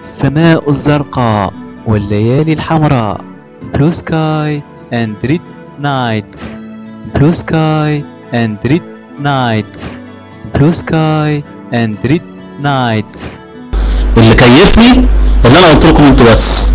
السماء الزرقاء والليالي الحمراء blue sky and red nights blue sky and red nights blue sky and red nights اللي كيفني اللي انا قلت لكم انتوا بس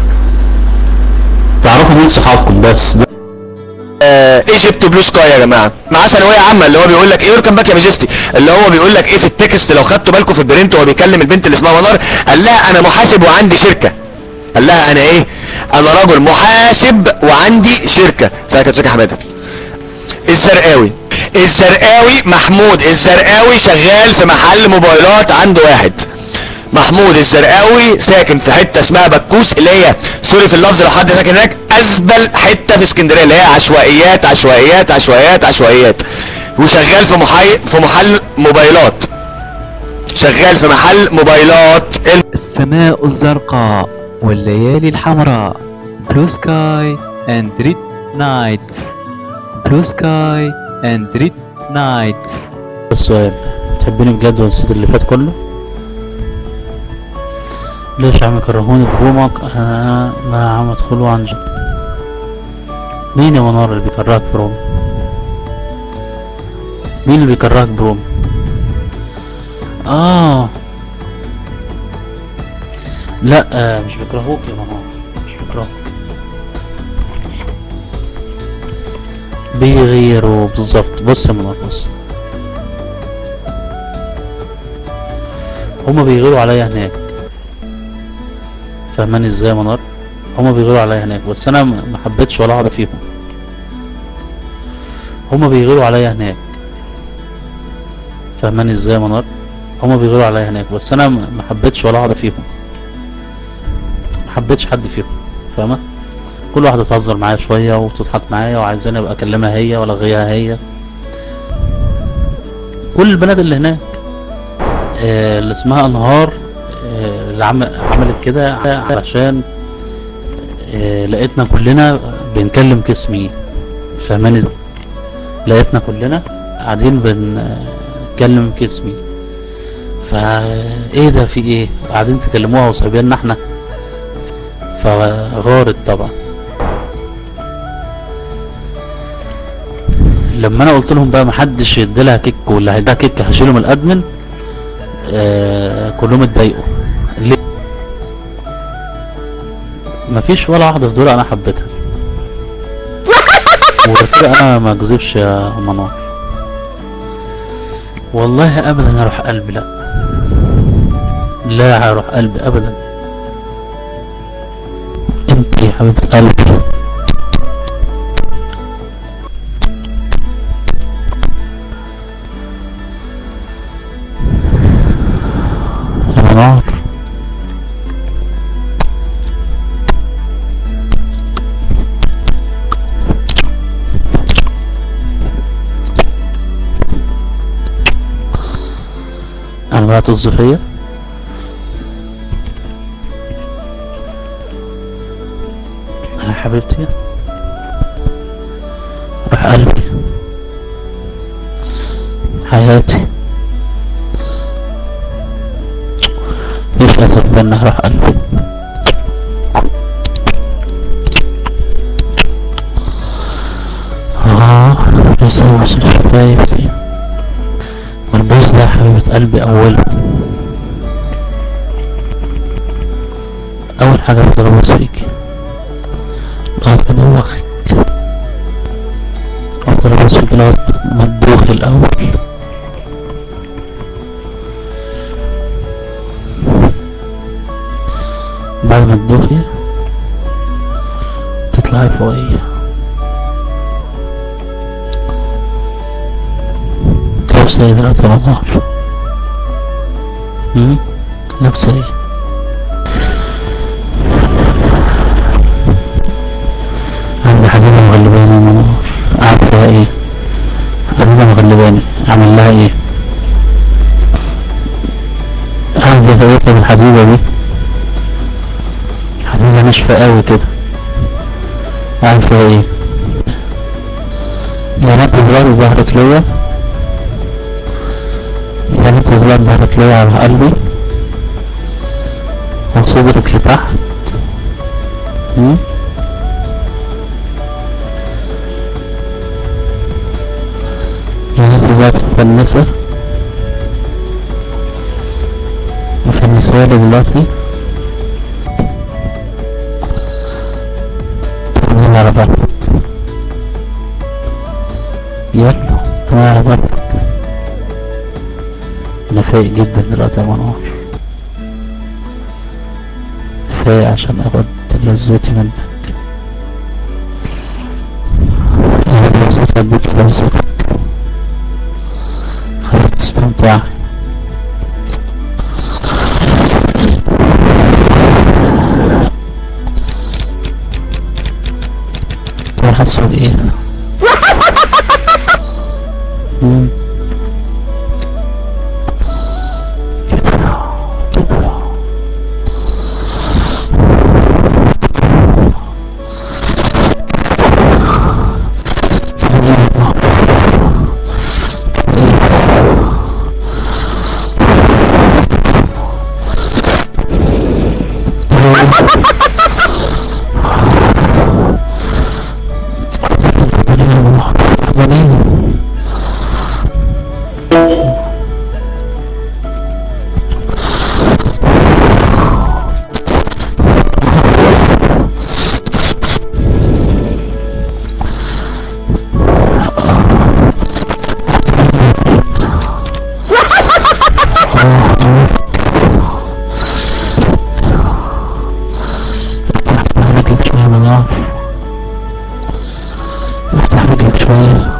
تعرفوا مين صحابكم بس ده ايجيبت بلو سكاي يا جماعه معاه ثانويه عامه اللي هو بيقول لك ايه ويلكم باك يا ماجستي اللي هو بيقول لك ايه في التكست لو خدتوا بالكم في البرنت وهو بيكلم البنت اللي اسمها منار قال لها انا محاسب وعندي شركه قال لها انا ايه انا رجل محاسب وعندي شركه فاكر شركه حماده الزرقاوي الزرقاوي محمود الزرقاوي شغال في محل موبايلات عند واحد محمود الزرقاوي ساكن في حته اسمها بكوس اللي هي سوري في اللفظ لو حد ساكن هناك ازبل حته في اسكندريه اللي هي عشوائيات عشوائيات عشوائيات عشوائيات وشغال في محي في محل موبايلات شغال في محل موبايلات السماء الزرقاء والليالي الحمراء blue sky and red nights blue sky and red nights السؤال تحبيني بجد ونسيت اللي فات كله ليش عم يكرهوني برومك انا ما عم ادخلوا عن جد مين يا منار اللي بيكرهك بروم مين اللي بيكرهك بروم اه لا آه مش بيكرهوك يا منار مش بيكرهوك بيغيروا بالظبط بص يا منار بص هما بيغيروا عليا هناك فاهماني ازاي يا منار هما بيغيروا عليا هناك بس انا ما ما حبيتش ولا واحده فيهم هما بيغيروا عليا هناك فاهماني ازاي يا منار هما بيغيروا عليا هناك بس انا ما ما حبيتش ولا واحده فيهم ما حبيتش حد فيهم فاهمه كل واحده تهزر معايا شويه وتضحك معايا وعايزاني ابقى اكلمها هي ولا الغيها هي كل البنات اللي هناك آه، اللي اسمها انهار آه، اللي عم- عملت كده علشان آه، لقيتنا كلنا بنكلم كسمي فاهماني ازاي؟ لقيتنا كلنا قاعدين بنكلم كسمي فا ايه ده في ايه قاعدين تكلموها وسايبيننا احنا فغارت طبعا لما انا قلت لهم بقى محدش يديلها كيك واللي هيديها كيك هشيله من الادمن آه كلهم اتضايقوا ليه مفيش ولا واحده في دول انا حبيتها وكده انا ما اكذبش يا منار والله ابدا هروح قلبي لا لا هروح قلبي ابدا انت يا حبيبه قلبي يا منار انا بقى طز فيا يا حبيبتي روح قلبي حياتي مش اسف بان روح قلبي اه لسه وصل شفايفي والبوس ده يا حبيبة قلبي أوله أول حاجة بقدر أبوس فيكي لغاية ما أدوخك أفضل أبوس فيكي لغاية ما تدوخي الأول بعد ما تدوخي تطلعي فوقيا لابسة ايه دلوقتي يا منار مم؟ لابسة ايه عندي حبيبة مغلباني يا منار عارف لها ايه حبيبة مغلباني اعمل لها ايه عارف ايه طب الحبيبة دي حبيبة ناشفة قوي كده عارف لها ايه يا رب دلوقتي ظهرت ليا يعني انت زمان ظهرت لي على قلبي وصدرك لتحت مم؟ يعني في ذات مفنسة مفنسة لي دلوقتي تعمل على ظهرك يلا انا على ظهرك انا فايق جدا دلوقتي يا منور فايق عشان اخد لذتي منك اخد لذتي اديك لذتك خليك تستمتع تبقى حاسة بإيه؟ مم. كده كده افتح رجلك شوية من ضعف افتح رجلك شوية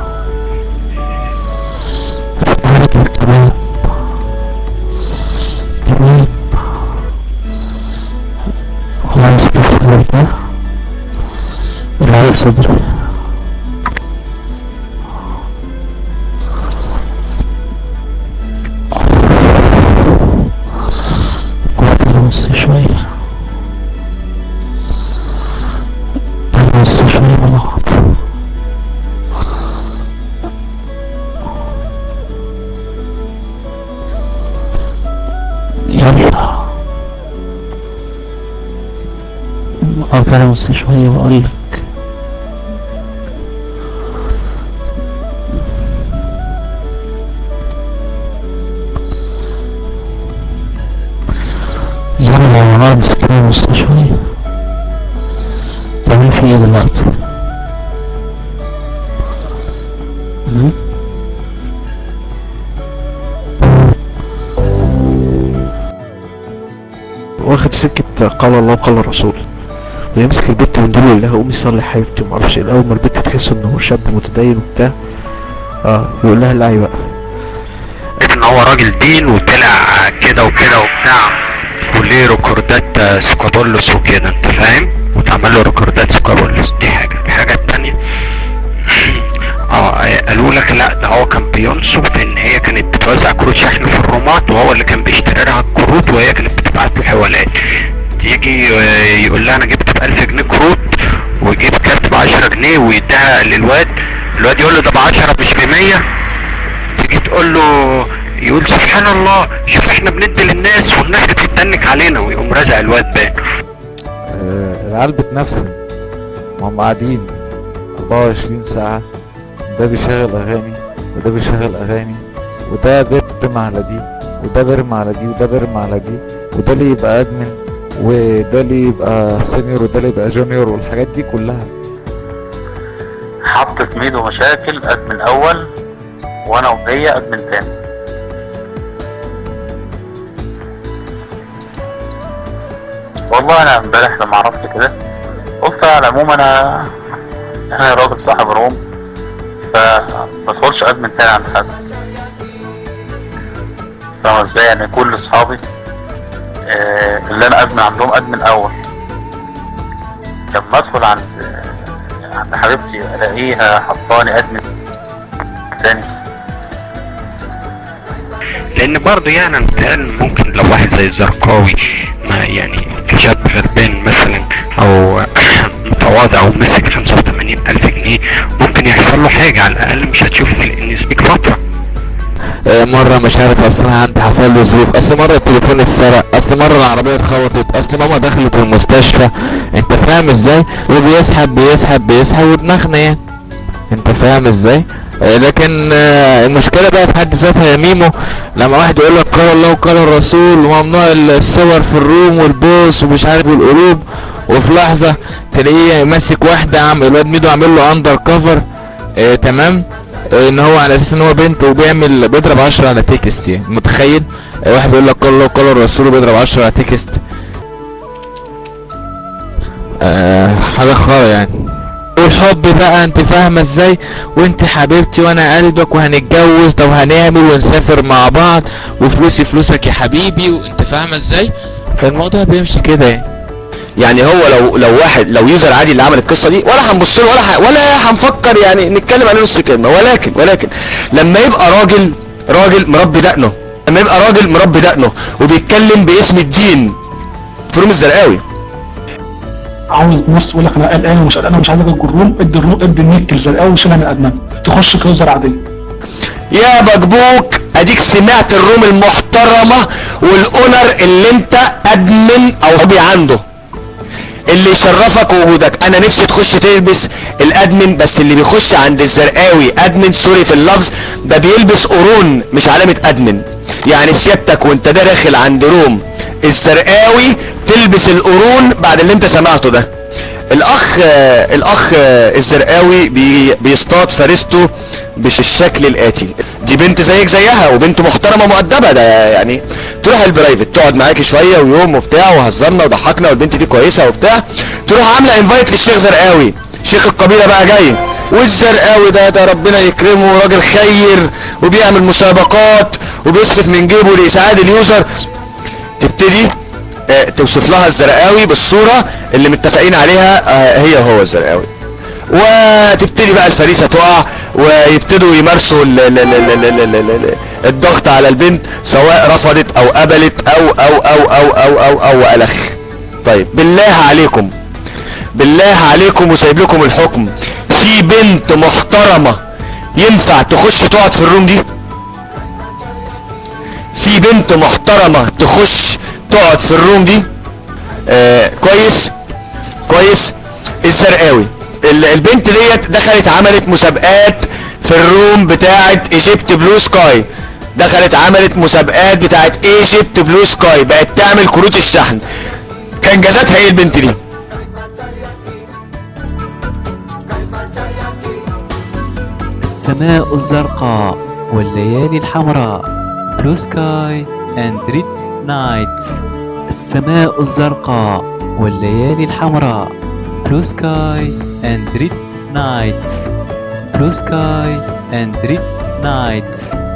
افتح رجلك تمام تمام والله مش في صدرك ده العيب صدري قوة بص شوية بص شوية بقى يلا اه تعالى بص شوية بقولك يلا يا منار بس كده بص شوية تعمل في ايه دلوقتي مم؟ واخد سكة قال الله وقال الرسول ويمسك البت من دول يقول لها قومي صلي يا حبيبتي ومعرفش ايه اول ما البت تحس ان هو شاب متدين وبتاع اه يقول لها العي بقى ان هو راجل دين وطلع كده وكده وبتاع وليه ريكوردات آه، سكابولوس وكده انت فاهم واتعمل له ريكوردات سكابولوس دي حاجه الحاجه التانية اه قالوا لك لا ده هو كان بينصب في ان هي كانت بتوزع كروت شحن في الرومات وهو اللي كان بيشتري لها الكروت وهي كانت بتبعت له حوالات يجي آه، يقول لها انا جبت ب 1000 جنيه كروت ويجيب كارت ب 10 جنيه ويديها للواد الواد يقول له ده ب 10 مش ب 100 تيجي تقول له يقول سبحان الله شوف احنا بندي للناس والناس بتتنك علينا ويقوم رازق الواد بان آه، العيال بتنفسن وهم قاعدين 24 ساعة ده بيشغل أغاني وده بيشغل أغاني وده بيرمي على دي وده بيرمي على دي وده بيرمي على دي وده اللي يبقى أدمن وده اللي يبقى سينيور وده اللي يبقى جونيور والحاجات دي كلها حطت ميدو مشاكل ادمن اول وانا وهي ادمن تاني والله انا امبارح لما عرفت كده قلت على العموم انا انا راجل صاحب روم فما ادخلش ادمن تاني عند حد فاهم ازاي يعني كل اصحابي آه، اللي انا ادمن عندهم ادمن اول لما ادخل عند آه، عند حبيبتي الاقيها حطاني ادمن تاني لان برضه يعني أنا متهيألي ممكن لو واحد زي الزرقاوي ما يعني شاب غلبان مثلا او متواضع ومسك 85 الف جنيه ممكن يحصل له حاجة على الاقل مش هتشوف النسبيك فترة آه، مرة مش عارف اصل انا عندي حصل لي ظروف اصل مرة التليفون اتسرق اصل مرة العربية اتخبطت اصل ماما دخلت المستشفى انت فاهم ازاي وبيسحب بيسحب بيسحب ودماغنا يعني انت فاهم ازاي آه، لكن آه، المشكلة بقى في حد ذاتها يا ميمو لما واحد يقول لك قال الله وقال الرسول وممنوع الصور في الروم والبوس ومش عارف والقلوب وفي لحظة تلاقيه ماسك واحدة عم الواد ميدو عامل له اندر كفر اه تمام اه ان هو على اساس ان هو بنت وبيعمل بيضرب 10 على تكست يعني متخيل اه واحد بيقول لك قال الله وقال الرسول وبيضرب 10 على تكست اه حاجة خارة يعني والحب بقى انت فاهمة ازاي وانت حبيبتي وانا قلبك وهنتجوز طب هنعمل ونسافر مع بعض وفلوسي فلوسك يا حبيبي وانت فاهمة ازاي فالموضوع بيمشي كده يعني يعني هو لو لو واحد لو يوزر عادي اللي عمل القصه دي ولا هنبص له ولا ح- ولا هنفكر يعني نتكلم عليه نص كلمه ولكن ولكن لما يبقى راجل راجل مربي دقنه لما يبقى راجل مربي دقنه وبيتكلم باسم الدين فروم الزرقاوي عاوز نفسه يقول لك انا قلقان ومش قلقان ومش عايز اجي الروم ادي الروم ادي النت الزرقاوي وشيلها من ادمان تخش كيوزر عاديه يا بكبوك اديك سمعت الروم المحترمه والاونر اللي انت ادمن او هوبي عنده اللي يشرفك وجودك انا نفسي تخش تلبس الادمن بس اللي بيخش عند الزرقاوي ادمن سوري في اللفظ ده بيلبس قرون مش علامة ادمن يعني سيادتك وانت ده داخل عند روم الزرقاوي تلبس القرون بعد اللي انت سمعته ده الاخ آه، الاخ آه، الزرقاوي بي بيصطاد فريسته بالشكل الاتي دي بنت زيك زيها وبنت محترمه مؤدبه ده يعني تروح البرايفت تقعد معاكي شويه ويوم وبتاع وهزرنا وضحكنا والبنت دي كويسه وبتاع تروح عامله انفايت للشيخ زرقاوي شيخ القبيله بقى جاي والزرقاوي ده ده ربنا يكرمه راجل خير وبيعمل مسابقات وبيصرف من جيبه لاسعاد اليوزر تبتدي آه، توصف لها الزرقاوي بالصورة اللي متفقين عليها آه، هي وهو الزرقاوي وتبتدي بقى الفريسة تقع ويبتدوا يمارسوا ال- ال- ال- ال- ال- ال- ال- ال- الضغط على البنت سواء رفضت او قبلت او او او او او او او والخ طيب بالله عليكم بالله عليكم وسايب لكم الحكم في بنت محترمة ينفع تخش تقعد في الروم دي في بنت محترمة تخش تقعد في الروم دي آه كويس كويس الزرقاوي ال- البنت ديت دخلت عملت مسابقات في الروم بتاعت ايجيبت بلو سكاي دخلت عملت مسابقات بتاعت ايجيبت بلو سكاي بقت تعمل كروت الشحن كان جازتها ايه البنت دي السماء الزرقاء والليالي الحمراء Blue sky and red nights السماء الزرقاء والليالي الحمراء Blue sky and red nights Blue sky and red nights